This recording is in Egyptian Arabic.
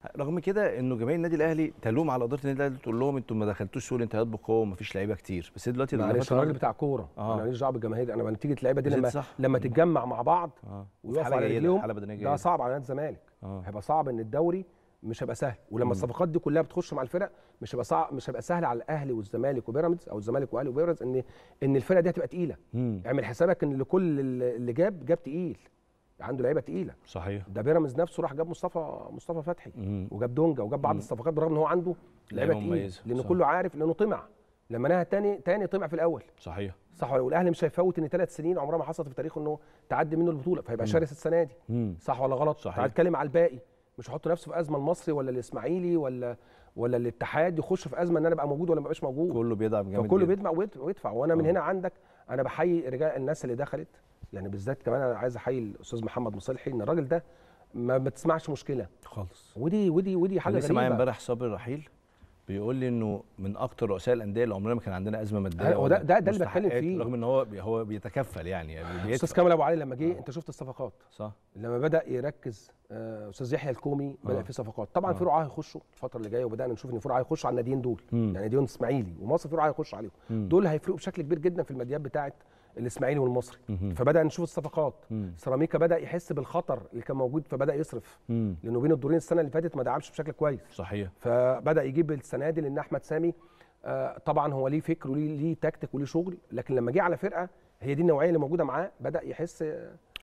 رغم كده انه جماهير النادي الاهلي تلوم على اداره النادي الاهلي تقول لهم انتوا ما دخلتوش سوق الانتهاءات بقوه ومفيش لعيبه كتير بس دلوقتي اللي معلش لفت انا راجل نظري- بتاع كوره آه. انا ماليش دعوه بالجماهير انا نتيجه اللعيبه دي بس لما صح. لما تتجمع مع بعض اه ويقفوا حالة على جيدة، رجليهم حاله بدنيه ده جيده صعب على نادي الزمالك اه هيبقى صعب ان الدوري مش هيبقى سهل ولما مم. الصفقات دي كلها بتخش مع الفرق مش هيبقى صعب مش هيبقى سهل على الاهلي والزمالك وبيراميدز او الزمالك والاهلي وبيراميدز ان ان الفرقه دي هتبقى تقيله مم. اعمل حسابك ان لكل اللي جاب جاب تقيل عنده لعيبه تقيله صحيح ده بيراميدز نفسه راح جاب مصطفى مصطفى فتحي مم. وجاب دونجا وجاب بعض مم. الصفقات بالرغم ان هو عنده لعيبه لعيبة تقيله مميزة، لان صح. كله عارف لانه طمع لما نهى تاني تاني طمع في الاول صحيح صح ولا والاهلي مش هيفوت ان ثلاث سنين عمرها ما حصلت في تاريخه انه تعدي منه البطوله فهيبقى مم. شرس السنه دي مم. صح ولا غلط صحيح. تعال اتكلم على الباقي مش هيحط نفسه في ازمه المصري ولا الاسماعيلي ولا ولا الاتحاد يخش في ازمه ان انا ابقى موجود ولا ما ابقاش موجود كله بيدعم جامد فكله جدا. بيدفع ويد- ويدفع وانا من آه. هنا عندك انا بحيي رجال الناس اللي دخلت يعني بالذات كمان انا عايز احيي الاستاذ محمد مصلحي ان الراجل ده ما بتسمعش مشكله خالص ودي ودي ودي حاجه انا لسه معايا غريبه امبارح صابر رحيل بيقول لي انه من اكتر رؤساء الانديه اللي عمرنا ما كان عندنا ازمه ماديه أيوة، وده- ولا ده- ده اللي بتكلم مستحقات، فيه. رغم ان هو بي- هو بيتكفل يعني, يعني استاذ بيدفع كامل ابو علي لما جه انت شفت الصفقات صح لما بدا يركز آه، استاذ يحيى الكومي بدا آه. في صفقات طبعا آه. في رعاه هيخشوا الفتره اللي جايه وبدانا نشوف ان في رعاه هيخشوا على الناديين دول مم. يعني ناديين اسماعيلي ومصر في رعاه هيخشوا عليهم مم. دول هيفرقوا بشكل كبير جدا في الماديات بتاعه الاسماعيلي والمصري مهم. فبدا نشوف الصفقات مم. سيراميكا بدا يحس بالخطر اللي كان موجود فبدا يصرف مم. لانه بين الدورين السنه اللي فاتت ما دعمش بشكل كويس صحيح فبدا يجيب السنه دي لان احمد سامي آه، طبعا هو ليه فكر وليه ليه تكتيك وليه شغل لكن لما جه على فرقه هي دي النوعيه اللي موجوده معاه بدا يحس